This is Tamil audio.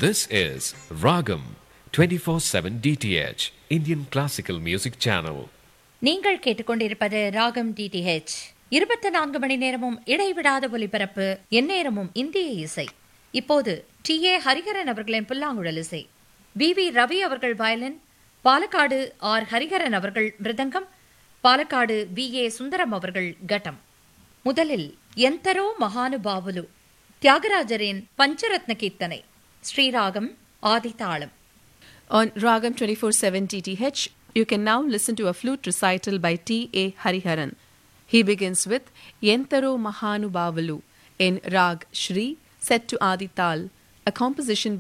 This is Ragam 24/7 DTH Indian Classical Music Channel. நீங்கள் கேட்டுக்கொண்டிருப்பது ராகம் டிடிஹெச் இருபத்தி நான்கு மணி நேரமும் இடைவிடாத ஒலிபரப்பு எந்நேரமும் இந்திய இசை இப்போது டி ஏ ஹரிஹரன் அவர்களின் புல்லாங்குழல் இசை வி வி ரவி அவர்கள் வயலின் பாலக்காடு ஆர் ஹரிஹரன் அவர்கள் மிருதங்கம் பாலக்காடு வி ஏ சுந்தரம் அவர்கள் கட்டம் முதலில் எந்தரோ மகானுபாவுலு தியாகராஜரின் பஞ்சரத்ன கீர்த்தனை ஸ்ரீராகம் ஆதிதாளம் On Ragam 24/7 TTH, you can now listen to a flute recital by T. A. Hariharan. He begins with Yentaro Mahanubavalu in Rag Shri, set to Adi Tal, a composition by